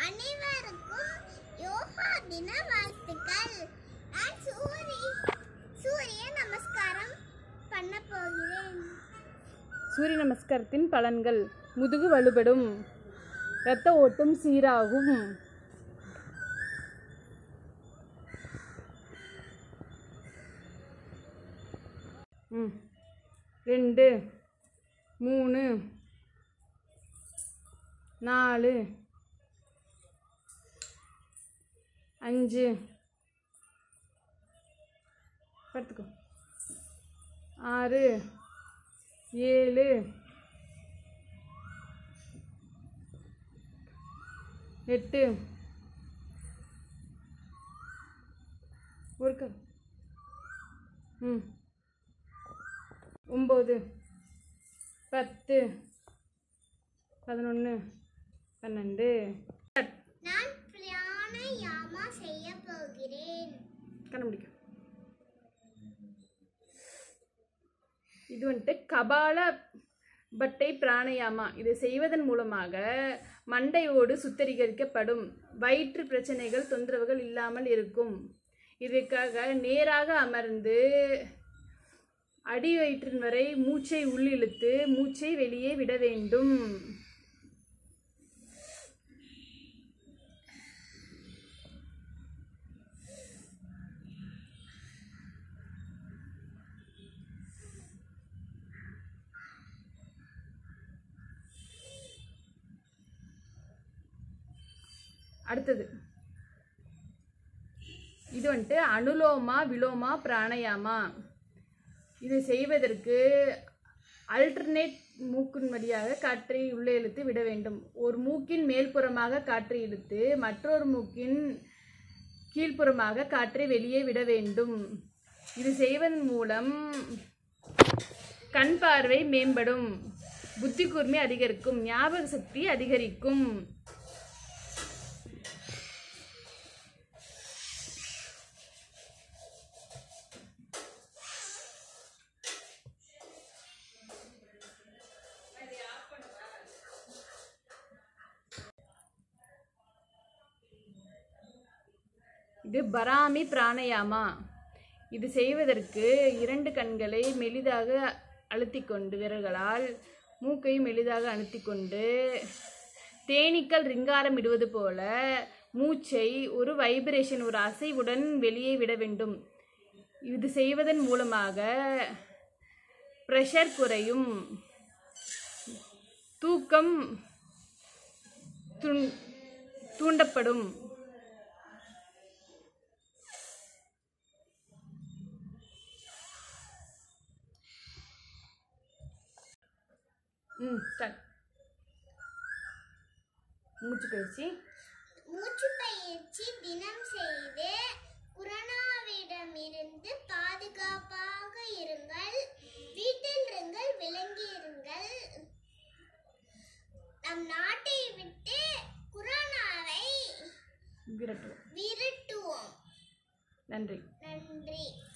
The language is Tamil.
அனைவருக்கும் யோகா தின வாழ்த்துக்கள் நான் சூரி சூரிய நமஸ்காரம் பண்ண போகிறேன் சூரிய நமஸ்காரத்தின் பலன்கள் முதுகு வலுப்படும் இரத்த ஓட்டம் சீராகும் ம் ரெண்டு மூணு நாலு அஞ்சு படுத்துக்கோ ஆறு ஏழு எட்டு ஒரு கல் ம் ஒம்பது பத்து பதினொன்று பன்னெண்டு நான் பிராணயாமா செய்ய போகிறேன் கண்டுபிடிக்கும் இது வந்துட்டு கபால பட்டை பிராணயாமா இதை செய்வதன் மூலமாக மண்டையோடு சுத்தரிகரிக்கப்படும் வயிற்று பிரச்சனைகள் தொந்தரவுகள் இல்லாமல் இருக்கும் இதற்காக நேராக அமர்ந்து அடி வயிற்றின் வரை மூச்சை உள்ளிழுத்து மூச்சை வெளியே விட வேண்டும் அடுத்தது இது வந்துட்டு அனுலோமா விலோமா பிராணயாமா இது செய்வதற்கு அல்டர்னேட் மூக்கின் வழியாக காற்றை உள்ளே இழுத்து விட வேண்டும் ஒரு மூக்கின் மேல்புறமாக காற்றை இழுத்து மற்றொரு மூக்கின் கீழ்ப்புறமாக காற்றை வெளியே விட வேண்டும் இது செய்வதன் மூலம் கண் பார்வை மேம்படும் புத்தி கூர்மை அதிகரிக்கும் ஞாபக சக்தி அதிகரிக்கும் இது பராமி பிராணயாமா இது செய்வதற்கு இரண்டு கண்களை மெலிதாக அழுத்திக்கொண்டு விரல்களால் மூக்கையும் மெலிதாக அழுத்திக்கொண்டு தேனீக்கள் ரிங்காரம் இடுவது போல மூச்சை ஒரு வைப்ரேஷன் ஒரு அசைவுடன் வெளியே விட வேண்டும் இது செய்வதன் மூலமாக ப்ரெஷர் குறையும் தூக்கம் துண் தூண்டப்படும் ம் ஸ்டார்ட் மூச்சு பயிற்சி மூச்சு பயிற்சி தினம் செய்து கொரோனாவிடமிருந்து பாதுகாப்பாக இருங்கள் வீட்டில் இருங்கள் விலங்கி இருங்கள் நம் நாட்டை விட்டு கொரோனாவை விரட்டுவோம் விரட்டுவோம் நன்றி நன்றி